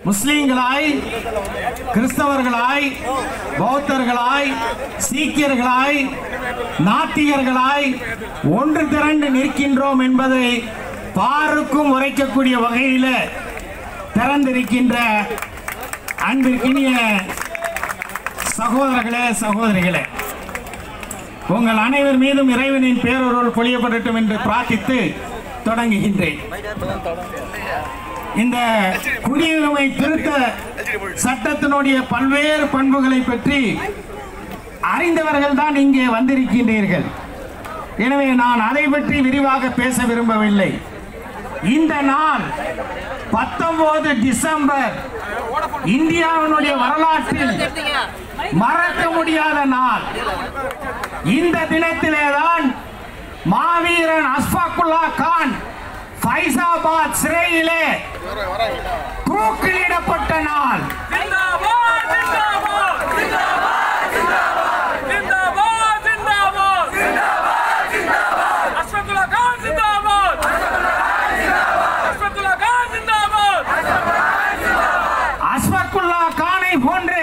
முஸ்லீம்களாய் கிறிஸ்தவர்களாய் பௌத்தர்களாய் சீக்கியர்களாய் நாத்திகர்களாய் ஒன்று திரண்டு நிற்கின்றோம் என்பதை பாருக்கும் உரைக்கக்கூடிய வகையில் திறந்திருக்கின்ற அன்பிற்கினிய சகோதரர்களே சகோதரிகளே உங்கள் அனைவர் மீதும் இறைவனின் பேரொருள் பொழியப்படட்டும் என்று பிரார்த்தித்து தொடங்குகின்றேன் இந்த குடியுரிமை திருத்த சட்டத்தினுடைய பல்வேறு பண்புகளை பற்றி அறிந்தவர்கள் தான் இங்கே வந்திருக்கின்றீர்கள் எனவே நான் அதை பற்றி விரிவாக பேச விரும்பவில்லை இந்த நாள் பத்தொன்பது டிசம்பர் இந்தியாவினுடைய வரலாற்றில் மறக்க முடியாத நாள் இந்த தினத்திலே தான் மாவீரன் அஸ்ஃபாக்குல்லா கான் ஃபைசாபாத் சிறையிலே தூக்கிலிடப்பட்ட நாள் जिंदाबाद जिंदाबाद जिंदाबाद जिंदाबाद जिंदाबाद अशफाकुल्लाह खान जिंदाबाद अशफाकुल्लाह खान जिंदाबाद அஸ்ஃபக்குல்லா கானை போன்று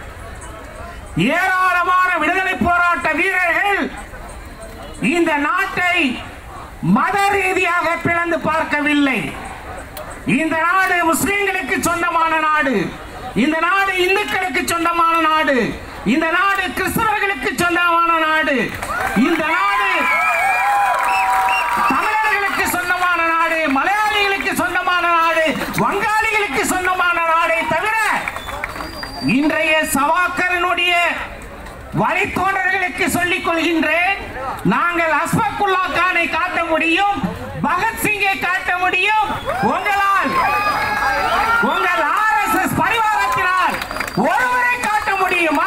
ஏராளமான விடுதலை போராட்ட வீரர்கள் இந்த நாட்டை மத ரீதியாக பிளந்து பார்க்கவில்லை இந்த நாடு முஸ்லிம்களுக்கு சொந்தமான நாடு இந்த நாடு இந்துக்களுக்கு சொந்தமான நாடு இந்த நாடு கிறிஸ்தவர்களுக்கு சொந்தமான நாடு இந்த நாடு தமிழர்களுக்கு சொந்தமான நாடு மலையாளிகளுக்கு சொந்தமான நாடு வங்காளிகளுக்கு சொந்தமான நாடே தவிர இன்றைய சவாக்கரனுடைய வழித்தோன்றர்களுக்கு சொல்லிக் கொள்கின்றேன் நாங்கள் அஸ்பக்குல்லா கானை காட்ட முடியும் பகத்சிங்கை காட்ட முடியும் உங்களால் உங்கள் ஆர்எஸ்எஸ் பரிவாரத்தினால் ஒருவரை காட்ட முடியுமா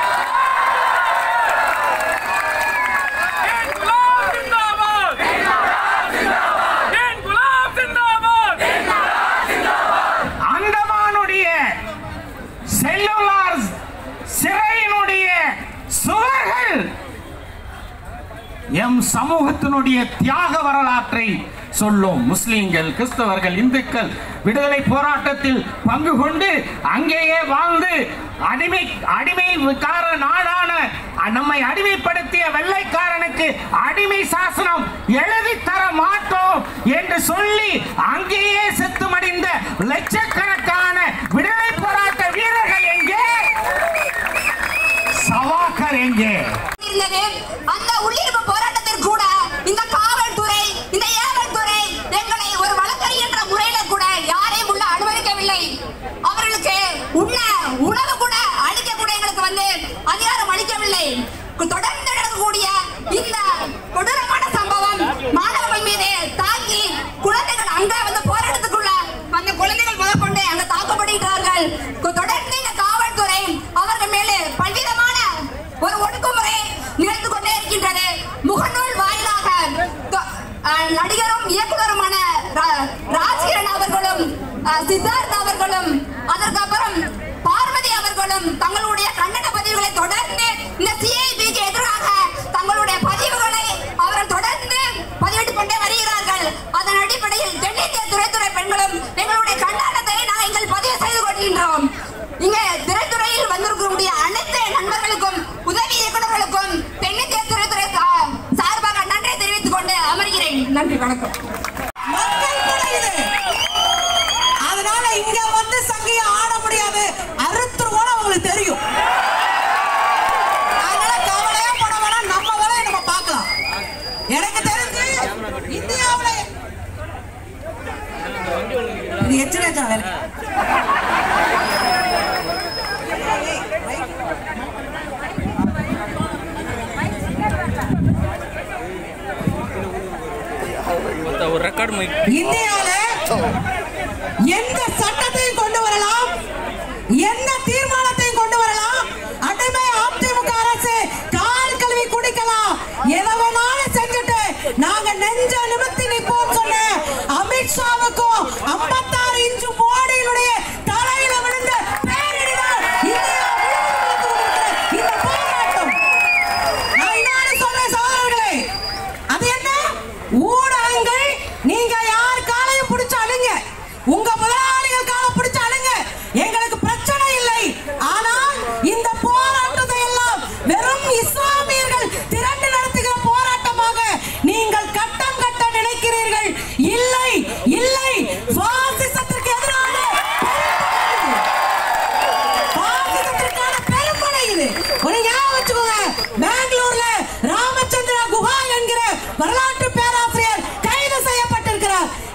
इनकलाब जिंदाबाद इनकलाब जिंदाबाद அந்தமானுடைய செல்லுலார் சிறையினுடைய சுவர்கள் எம் சமூகத்தினுடைய தியாக வரலாற்றை சொல்லும் முஸ்லிம்கள் கிறிஸ்தவர்கள் இந்துக்கள் விடுதலை போராட்டத்தில் பங்கு கொண்டு அங்கேயே வாழ்ந்து அடிமை அடிமைக்கார நாடான நம்மை அடிமைப்படுத்திய வெள்ளைக்காரனுக்கு அடிமை சாசனம் எழுதி தர மாட்டோம் என்று சொல்லி அங்கேயே செத்து மடிந்த லட்சக்கணக்கான விடுதலை போராட்ட வீரர்கள் எங்கே சவாக்கர் எங்கே இருந்தது அந்த உள்ளிருப்பு போராட்டத்திற்கு கூட இந்த காவல்துறை இந்த ஏவல்துறை எங்களை ஒரு வழக்கறிஞன்ற முறையில கூட யாரையும் உள்ள அனுமதிக்கவில்லை அவர்களுக்கு உண்ண உணவு கூட அளிக்க கூட எங்களுக்கு வந்து அதிகாரம் அளிக்கவில்லை தொடர்ந்து நடக்கக்கூடிய இந்த கொடூரமான சம்பவம் மாணவர்கள் மீது தாக்கி குழந்தைகள் அங்க வந்து போராட்டத்துக்குள்ள அந்த குழந்தைகள் முதற்கொண்டு அங்க தாக்கப்படுகிறார்கள் தொடர்ந்து இந்த காவல்துறை அவர்கள் மேலே பல்விதமான ஒரு ஒடுக்குமுறை நிகழ்ந்து கொண்டே இருக்கின்றது முகநூல் வாயிலாக தொ- அஹ், நடிகரும் இயக்குனருமான ரா- ராஜ்கிரண் அவர்களும் அஹ், சித்தார்த் அவர்களும் அதற்கப்புறம் பார்வதி அவர்களும் தங்களுடைய கண்டன பதிவுகளை தொடர்ந்து இந்த சிஐபிக்கு எதிராக தங்களுடைய பதிவுகளை அவர்கள் தொடர்ந்து பதிவிட்டுக் கொண்டே வருகிறார்கள் அதன் அடிப்படையில் தென்னிந்திய துறைத்துறை பெண்களும் எங்களுடைய கண்டனத்தை நாங்கள் பதிவு செய்து கொள்கின்றோம் இங்கே திரைத்துறையில் வந்திருக்கக்கூடிய அனைத்து நண்பர்களுக்கும் உதவி இயக்குநர்களுக்கும் தென்னிந்திய துறைத்துறை சா- சார்பாக நன்றி தெரிவித்துக் கொண்டு அமர்கிறேன் நன்றி வணக்கம் மக்கள் கூட இது அதனால இங்க வந்து சங்கைய ஆட முடியாது அறுத்துருவோம் உங்களுக்கு தெரியும் அதனால கவலையா பட வேணாம் நம்ம வேலையை நம்ம பார்க்கலாம் எனக்கு தெரிஞ்சு இந்தியாவுல இது எச்சரிக்கை வேலை ஒரு ரெக்கார்டு மைக் இந்தியால எந்த சட்டத்தையும் கொண்டு வரலாம் என்ன தீர்மானத்தையும் கொண்டு வரலாம் அடிமை அதிமுக அரசு கால் கழுவி குடிக்கலாம் எதை வேணாலும் செஞ்சுட்டு நாங்க நெஞ்ச நிமித்தி நிற்போம் சொன்ன அமித்ஷாவுக்கும் ஐம்பத்தாறு இன்ச்சு மோடியினுடைய தலையில விழுந்த பேரிடிதான் இந்தியா முழுவதும் நடந்து கொண்டிருக்கிற இந்த போராட்டம் நான் இன்னொரு சொல்றேன் சகோதரர்களே அது என்ன ஊடகங்கள் நீங்க யார் காலையும் பிடிச்சு அழுங்க உங்க முதலாளிகள் காலை பிடிச்சு அழுங்க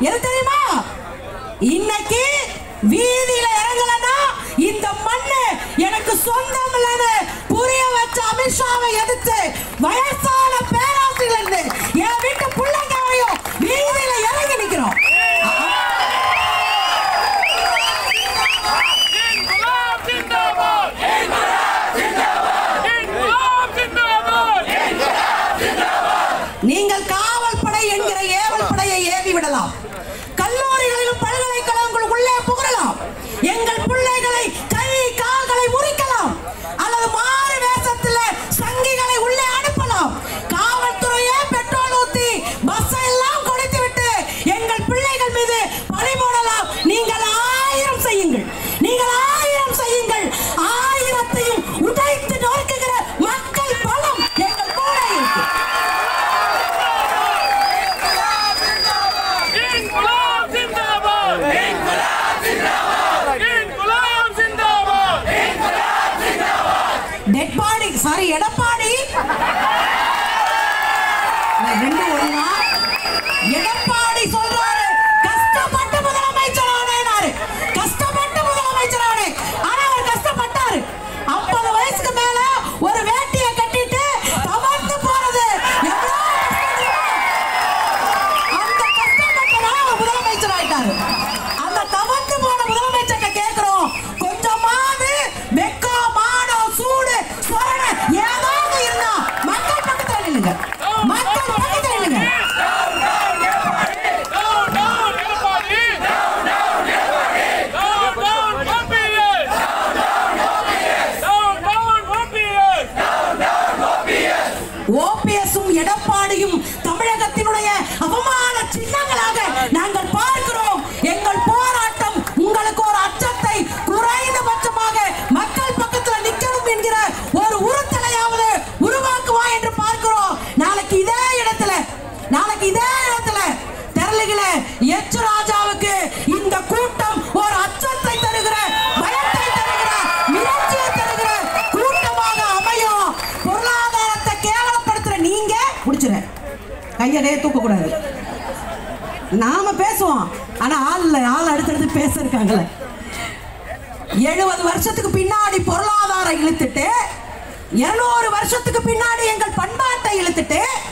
எது தெரியுமா இன்னைக்கு வீதியில இறங்கலன்னா இந்த மண்ணு எனக்கு சொந்தம் இல்லைன்னு புரிய வச்ச அமித்ஷாவை எதிர்த்து வயசான பேராசிரியர் என் வீட்டு பிள்ளைங்க வரையும் வீதியில இறங்கி நிக்கிறோம் இன்குலாப் ஜிந்தாபாத் இன்குலாப் ஜிந்தாபாத் நீங்கள் காவல் படை என்கிற ஏவல் படையை ஏவி விடலாம் கல்லூரிகளிலும் பல்கலைக்கழகங்கள் உள்ளே புகழலாம் எங்கள் பிள்ளைகளை கை கால்களை முறிக்கலாம் அல்லது மாறு வேஷத்துல சங்கிகளை உள்ளே அனுப்பலாம் காவல்துறையே பெட்ரோல் ஊத்தி பஸ் எல்லாம் கொடுத்து விட்டு எங்கள் பிள்ளைகள் மீது பழி போடலாம் நீங்கள் ஆயிரம் செய்யுங்கள் நீங்கள் ஆயிரம் செய்யுங்கள் ஆயிரத்தையும் உடைத்து நொறுக்குகிற மக்கள் பலம் எங்கள் கூட இருக்கு இன்குலாப் ஜிந்தாபாத் இன்குலாப் ஜிந்தாபாத் டெட் பாடி சாரி எடப்பாடி ரெண்டு ஒண்ணா எடப்பாடி சொல்றாரு கஷ்டப்பட்டு முதலமைச்சர் ஆனேனாரு கஷ்டப்பட்டு முதலமைச்சர் ஆனே ஆனா அவர் கஷ்டப்பட்டாரு ஐம்பது வயசுக்கு மேல ஒரு வேட்டியை கட்டிட்டு தவழ்ந்து போறது எவ்வளவு கஷ்டம் தெரியுமா? அந்த கஷ்டப்பட்டனால அவர் முதலமைச்சர் ஆயிட்டாரு அந்த தவந்து போன முதலமைச்சர்கிட்ட கேக்குறோம் கொஞ்சமாவது வெக்கம் மானம் சூடு சொரணை ஏதாவது இருந்தா மக்கள் பக்கத்துல நில்லுங்க மக்கள் பக்கத்துல நில்லுங்க Down, down, everybody! Down, down, everybody! Down, down, OPS! Down, down, OPS! ஓபிஎஸும் எடப்பாடியும் தமிழகத்தினுடைய அவமான சின்னங்களாக நாங்கள் பார்க்கிறோம் எங்கள் போராட்டம் உங்களுக்கு ஒரு அச்சத்தை குறைந்தபட்சமாக மக்கள் பக்கத்துல நிக்கணும் என்கிற ஒரு உறுத்தலையாவது உருவாக்குவா என்று பார்க்கிறோம் நாளைக்கு இதே இடத்துல நாளைக்கு இதே இடத்துல தெரலுகிற எச் ராஜாவுக்கு இந்த கூட்டம் ஒரு அச்சத்தை தருகிற பயத்தை தருகிற மிரட்சியை தருகிற கூட்டமாக அமையும் பொருளாதாரத்தை கேவலப்படுத்துற நீங்க முடிச்சிட கையடே தூக்க கூடாது நாம பேசுவோம் ஆனா ஆள் இல்ல ஆள் அடுத்தடுத்து பேச இருக்காங்களே எழுபது வருஷத்துக்கு பின்னாடி பொருளாதாரம் இழுத்துட்டு இருநூறு வருஷத்துக்கு பின்னாடி எங்கள் பண்பாட்டை இழுத்துட்டு